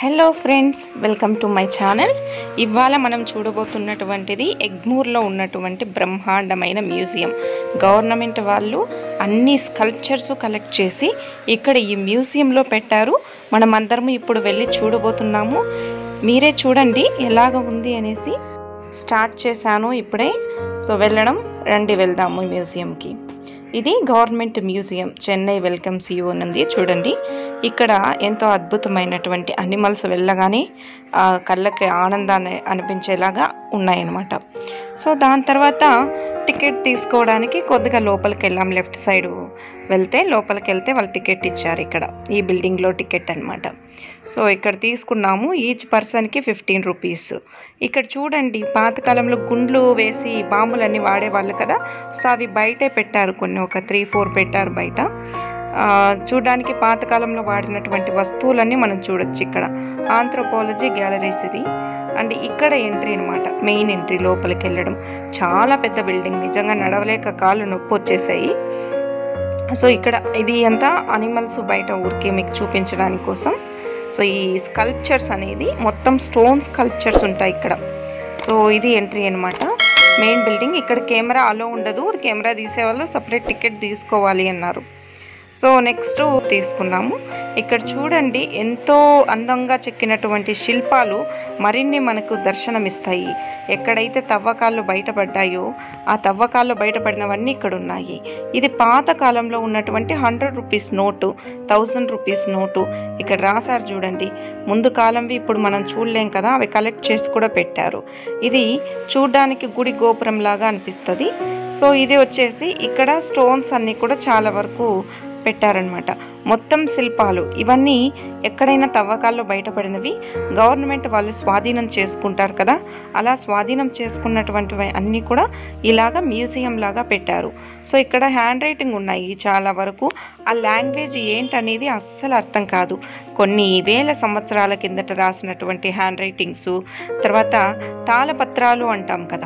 hello friends welcome to my channel ఇవాళ మనం చూడబోతున్నటువంటిది ఎగ్మూర్లో ఉన్నటువంటి బ్రహ్మాండమైన మ్యూజియం గవర్నమెంట్ వాళ్ళు అన్ని స్కల్ప్చర్స్ కలెక్ట్ చేసి ఇక్కడ ఈ మ్యూజియంలో పెట్టారు మనం అందరము ఇప్పుడు వెళ్ళి చూడబోతున్నాము మీరే చూడండి ఎలాగ ఉంది అనేసి స్టార్ట్ చేశాను ఇప్పుడే సో వెళ్ళడం రండి వెళ్దాము మ్యూజియంకి ఇది government museum Chennai welcomes you అని ఉంది చూడండి ఇక్కడ ఎంతో అద్భుతమైనటువంటి అనిమల్స్ వెళ్ళగానే ఆ, కళ్ళకి ఆనందాన్ని అనిపించేలాగా ఉన్నాయన్నమాట సో దాని తర్వాత టికెట్ తీసుకోవడానికి కొద్దిగా లోపలికి వెళ్ళాం లెఫ్ట్ సైడ్ వెళ్తే లోపలికి వెళ్తే వాళ్ళు టికెట్ ఇచ్చారు ఇక్కడ ఈ బిల్డింగ్లో టికెట్ అన్నమాట సో ఇక్కడ తీసుకున్నాము ఈచ్ పర్సన్కి ఫిఫ్టీన్ రూపీస్ ఇక్కడ చూడండి పాతకాలంలో గుండ్లు వేసి బాంబులన్నీ వాడేవాళ్ళు కదా సో అవి బయటే పెట్టారు కొన్ని ఒక త్రీ ఫోర్ పెట్టారు బయట ఆ, చూడడానికి పాతకాలంలో వాడినటువంటి వస్తువులన్నీ మనం చూడొచ్చు ఇక్కడ ఆంథ్రోపాలజీ గ్యాలరీస్ ఇది అండ్ ఇక్కడ ఎంట్రీ అనమాట మెయిన్ ఎంట్రీ లోపలికి వెళ్ళడం చాలా పెద్ద బిల్డింగ్ నిజంగా నడవలేక కాళ్ళు నొప్పి వచ్చేసాయి సో ఇక్కడ ఇది అంతా అనిమల్స్ బయట ఊరికే మీకు చూపించడానికి కోసం సో ఈ స్కల్ప్చర్స్ అనేది మొత్తం స్టోన్ స్కల్ప్చర్స్ ఉంటాయి ఇక్కడ సో ఇది ఎంట్రీ అనమాట మెయిన్ బిల్డింగ్ ఇక్కడ కెమెరా అలో ఉండదు కెమెరా తీసేవాళ్ళు సపరేట్ టికెట్ తీసుకోవాలి అన్నారు సో నెక్స్ట్ తీసుకున్నాము ఇక్కడ చూడండి ఎంతో అందంగా చెక్కినటువంటి శిల్పాలు మరిన్ని మనకు దర్శనమిస్తాయి ఎక్కడైతే తవ్వకాలు బయటపడ్డాయో ఆ తవ్వకాలు బయటపడినవన్నీ ఇక్కడ ఉన్నాయి ఇది పాత కాలంలో ఉన్నటువంటి hundred rupees note thousand rupees note ఇక్కడ రాశారు చూడండి ముందు కాలంవి ఇప్పుడు మనం చూడలేం కదా అవి కలెక్ట్ చేసి కూడా పెట్టారు ఇది చూడడానికి గుడి గోపురం లాగా అనిపిస్తుంది సో ఇది వచ్చేసి ఇక్కడ స్టోన్స్ అన్నీ కూడా చాలా వరకు పెట్టారనమాట మొత్తం శిల్పాలు ఇవన్నీ ఎక్కడైనా తవ్వకాల్లో బయటపడినవి గవర్నమెంట్ వాళ్ళు స్వాధీనం చేసుకుంటారు కదా అలా స్వాధీనం చేసుకున్నటువంటివి అన్నీ కూడా ఇలాగా మ్యూజియం లాగా పెట్టారు సో ఇక్కడ హ్యాండ్ రైటింగ్ ఉన్నాయి చాలా వరకు ఆ లాంగ్వేజ్ ఏంటనేది అస్సలు అర్థం కాదు కొన్ని వేల సంవత్సరాల కిందట రాసినటువంటి హ్యాండ్ రైటింగ్స్ తర్వాత తాళపత్రాలు అంటాం కదా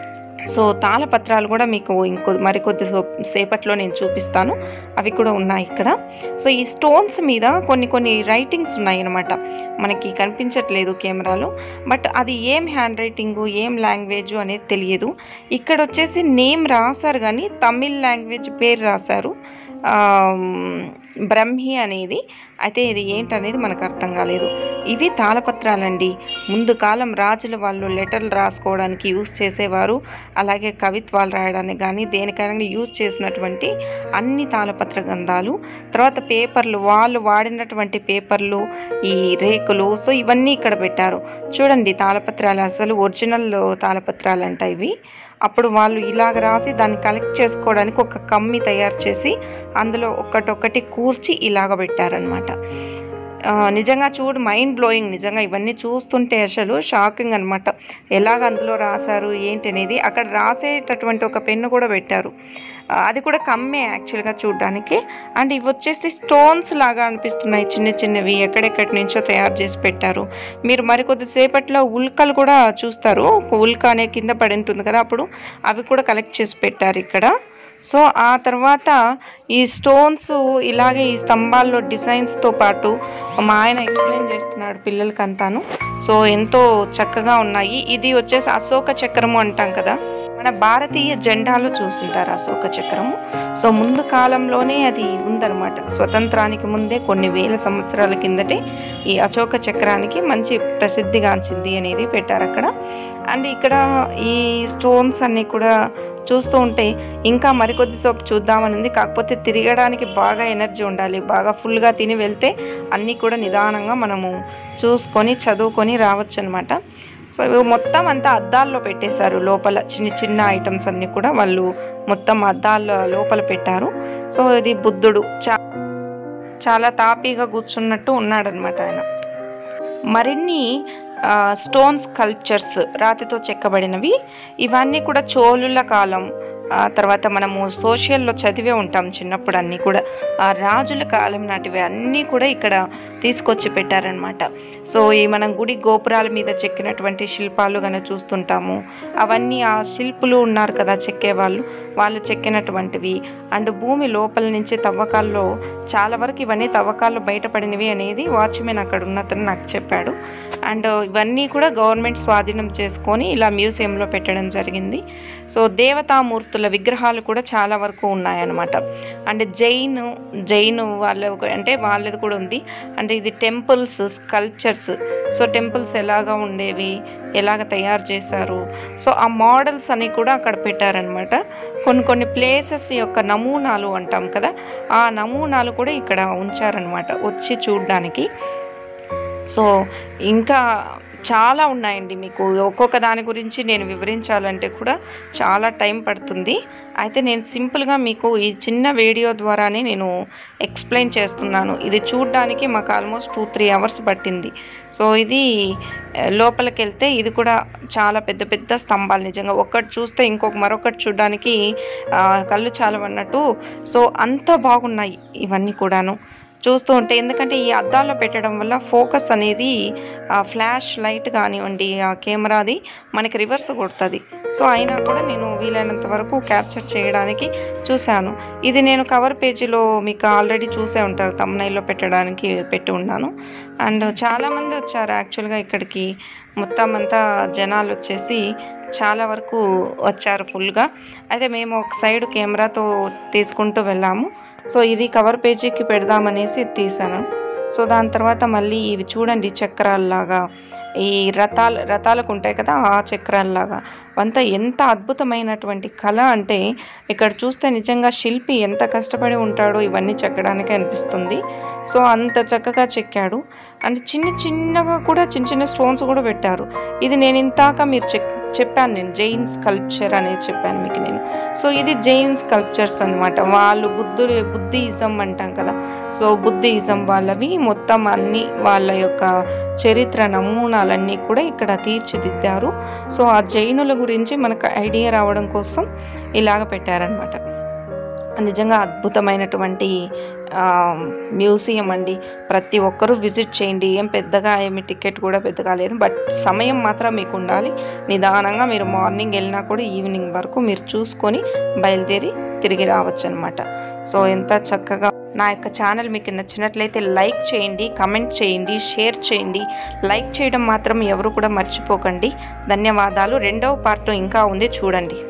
సో తాళపత్రాలు కూడా మీకు ఇంకో మరికొద్ది సో- సేపట్లో నేను చూపిస్తాను అవి కూడా ఉన్నాయి ఇక్కడ సో ఈ స్టోన్స్ మీద కొన్ని కొన్ని రైటింగ్స్ ఉన్నాయి అన్నమాట మనకి కనిపించట్లేదు కెమెరాలో బట్ అది ఏం హ్యాండ్ రైటింగ్ ఏం లాంగ్వేజ్ అనేది తెలియదు ఇక్కడ వచ్చేసి నేమ్ రాశారు కానీ తమిళ్ లాంగ్వేజ్ పేరు రాశారు ఆమ్, బ్రహ్మి అనేది అయితే ఇది ఏంటనేది మనకు అర్థం కాలేదు ఇవి తాళపత్రాలండి ముందు కాలం రాజుల వాళ్ళు లెటర్లు రాసుకోవడానికి యూస్ చేసేవారు అలాగే కవిత్వాలు రాయడానికి కానీ దేనికైనా యూజ్ చేసినటువంటి అన్ని తాళపత్ర గ్రంథాలు తర్వాత పేపర్లు వాళ్ళు వాడినటువంటి పేపర్లు ఈ రేకులు సో ఇవన్నీ ఇక్కడ పెట్టారు చూడండి తాళపత్రాలు అసలు ఒరిజినల్ తాళపత్రాలు అంట ఇవి అప్పుడు వాళ్ళు ఇలాగ రాసి దాన్ని కలెక్ట్ చేసుకోవడానికి ఒక కమ్మి తయారు చేసి అందులో ఒక్కటొక్కటి కూర్చి ఇలాగ పెట్టారనమాట ఆ, నిజంగా చూడు మైండ్ బ్లోయింగ్ నిజంగా ఇవన్నీ చూస్తుంటే అసలు షాకింగ్ అనమాట ఎలాగ అందులో రాశారు ఏంటి అనేది అక్కడ రాసేటటువంటి ఒక పెన్ను కూడా పెట్టారు ఆ, అది కూడా కమ్మే యాక్చువల్గా చూడడానికి అండ్ ఇవి వచ్చేసి స్టోన్స్ లాగా అనిపిస్తున్నాయి చిన్న చిన్నవి ఎక్కడెక్కడి నుంచో తయారు చేసి పెట్టారు మీరు మరికొద్ది సేపట్లో ఉల్కలు కూడా చూస్తారు ఒక ఉల్క అనే కింద పడి ఉంటుంది కదా అప్పుడు అవి కూడా కలెక్ట్ చేసి పెట్టారు ఇక్కడ సో ఆ తర్వాత ఈ స్టోన్స్ ఇలాగే ఈ స్తంభాల్లో డిజైన్స్తో పాటు మా ఆయన ఎక్స్ప్లెయిన్ చేస్తున్నాడు పిల్లలకి అంతాను సో ఎంతో చక్కగా ఉన్నాయి ఇది వచ్చేసి అశోక చక్రము అంటాం కదా మన భారతీయ జెండాలో చూస్తుంటారు అశోక చక్రము సో ముందు కాలంలోనే అది ఉందన్నమాట స్వతంత్రానికి ముందే కొన్ని వేల సంవత్సరాల కిందటే ఈ అశోక చక్రానికి మంచి ప్రసిద్ధిగాంచింది అనేది పెట్టారు అక్కడ అండ్ ఇక్కడ ఈ స్టోన్స్ అన్నీ కూడా చూస్తూ ఉంటే ఇంకా మరికొద్ది సేపు చూద్దామని ఉంది కాకపోతే తిరగడానికి బాగా ఎనర్జీ ఉండాలి బాగా ఫుల్గా తిని వెళ్తే అన్నీ కూడా నిదానంగా మనము చూసుకొని చదువుకొని రావచ్చు అనమాట సో ఇవి మొత్తం అంతా అద్దాల్లో పెట్టేశారు లోపల చిన్న చిన్న ఐటమ్స్ అన్నీ కూడా వాళ్ళు మొత్తం అద్దాల లోపల పెట్టారు సో ఇది బుద్ధుడు చా చాలా తాపీగా కూర్చున్నట్టు ఉన్నాడనమాట ఆయన మరిన్ని స్టోన్ స్కల్ప్చర్స్ రాతితో చెక్కబడినవి ఇవన్నీ కూడా చోళుల కాలం ఆ తర్వాత మనము సోషల్లో చదివే ఉంటాం చిన్నప్పుడు అన్నీ కూడా ఆ రాజుల కాలం నాటివి అన్నీ కూడా ఇక్కడ తీసుకొచ్చి పెట్టారనమాట సో ఈ మనం గుడి గోపురాల మీద చెక్కినటువంటి శిల్పాలు కనుక చూస్తుంటాము అవన్నీ ఆ శిల్పులు ఉన్నారు కదా చెక్కే వాళ్ళు వాళ్ళు చెక్కినటువంటివి అండ్ భూమి లోపల నుంచి తవ్వకాల్లో చాలా వరకు ఇవన్నీ తవ్వకాల్లో బయటపడినవి అనేది వాచ్మెన్ అక్కడ ఉన్నతను నాకు చెప్పాడు అండ్ ఇవన్నీ కూడా గవర్నమెంట్ స్వాధీనం చేసుకొని ఇలా మ్యూజియంలో పెట్టడం జరిగింది సో దేవతామూర్తుల విగ్రహాలు కూడా చాలా వరకు ఉన్నాయన్నమాట అండ్ జైన్ జైన్ వాళ్ళ ఒక- అంటే వాళ్ళది కూడా ఉంది అంటే ఇది టెంపుల్స్ స్కల్ప్చర్స్ సో టెంపుల్స్ ఎలాగా ఉండేవి ఎలాగ తయారు చేశారు సో ఆ మోడల్స్ అని కూడా అక్కడ పెట్టారనమాట కొన్ని కొన్ని ప్లేసెస్ యొక్క నమూనాలు అంటాం కదా ఆ నమూనాలు కూడా ఇక్కడ ఉంచారనమాట వచ్చి చూడడానికి సో ఇంకా చాలా ఉన్నాయండి మీకు ఒక్కొక్క దాని గురించి నేను వివరించాలంటే కూడా చాలా టైం పడుతుంది అయితే నేను సింపుల్గా మీకు ఈ చిన్న వీడియో ద్వారానే నేను ఎక్స్ప్లెయిన్ చేస్తున్నాను ఇది చూడడానికి మాకు ఆల్మోస్ట్ టూ త్రీ అవర్స్ పట్టింది సో ఇది ఆ, లోపలికి వెళ్తే ఇది కూడా చాలా పెద్ద పెద్ద స్తంభాలు నిజంగా ఒక్కటి చూస్తే ఇంకొక మరొకటి చూడడానికి ఆ, కళ్ళు చాలవన్నట్టు సో అంత బాగున్నాయి ఇవన్నీ కూడాను చూస్తూ ఉంటే ఎందుకంటే ఈ అద్దాల్లో పెట్టడం వల్ల ఫోకస్ అనేది ఆ ఫ్లాష్ లైట్ కానివ్వండి ఆ కెమెరాది మనకి రివర్స్ కొడుతుంది సో అయినా కూడా నేను వీలైనంత వరకు క్యాప్చర్ చేయడానికి చూశాను ఇది నేను కవర్ పేజీలో మీకు ఆల్రెడీ చూసే ఉంటారు తమ్నైల్లో పెట్టడానికి పెట్టి ఉన్నాను అండ్ చాలామంది వచ్చారు యాక్చువల్గా ఇక్కడికి మొత్తం అంతా జనాలు వచ్చేసి చాలా వరకు వచ్చారు ఫుల్గా అయితే మేము ఒక సైడ్ కెమెరాతో తీసుకుంటూ వెళ్ళాము సో ఇది కవర్ పేజీకి పెడదామనేసి తీసాను సో దాని తర్వాత మళ్ళీ ఇవి చూడండి చక్రాల్లాగా ఈ రథాలు రథాలకు ఉంటాయి కదా ఆ చక్రాల్లాగా అంతా ఎంత అద్భుతమైనటువంటి కళ అంటే ఇక్కడ చూస్తే నిజంగా శిల్పి ఎంత కష్టపడి ఉంటాడో ఇవన్నీ చెక్కడానికి అనిపిస్తుంది సో అంత చక్కగా చెక్కాడు అండ్ చిన్న చిన్నగా కూడా చిన్న చిన్న స్టోన్స్ కూడా పెట్టారు ఇది నేను ఇంతాక మీరు చెక్ చెప్పాను నేను జైన్ స్కల్ప్చర్ అనేది చెప్పాను మీకు నేను సో ఇది జైన్ స్కల్ప్చర్స్ అన్నమాట వాళ్ళు బుద్ధుడు బుద్ధిజం అంటాం కదా సో బుద్ధిజం వాళ్ళవి మొత్తం అన్ని వాళ్ళ యొక్క చరిత్ర నమూనాలన్నీ కూడా ఇక్కడ తీర్చిదిద్దారు సో ఆ జైనుల గురించి మనకు ఐడియా రావడం కోసం ఇలాగ పెట్టారనమాట నిజంగా అద్భుతమైనటువంటి ఆ, మ్యూజియం అండి ప్రతి ఒక్కరూ విజిట్ చేయండి ఏం పెద్దగా ఏమి టికెట్ కూడా పెద్దగా లేదు బట్ సమయం మాత్రం మీకు ఉండాలి నిదానంగా మీరు మార్నింగ్ వెళ్ళినా కూడా ఈవినింగ్ వరకు మీరు చూసుకొని బయలుదేరి తిరిగి రావచ్చు అనమాట సో ఎంత చక్కగా నా యొక్క ఛానల్ మీకు నచ్చినట్లయితే లైక్ చేయండి కమెంట్ చేయండి షేర్ చేయండి లైక్ చేయడం మాత్రం ఎవరు కూడా మర్చిపోకండి ధన్యవాదాలు రెండవ పార్ట్ ఇంకా ఉంది చూడండి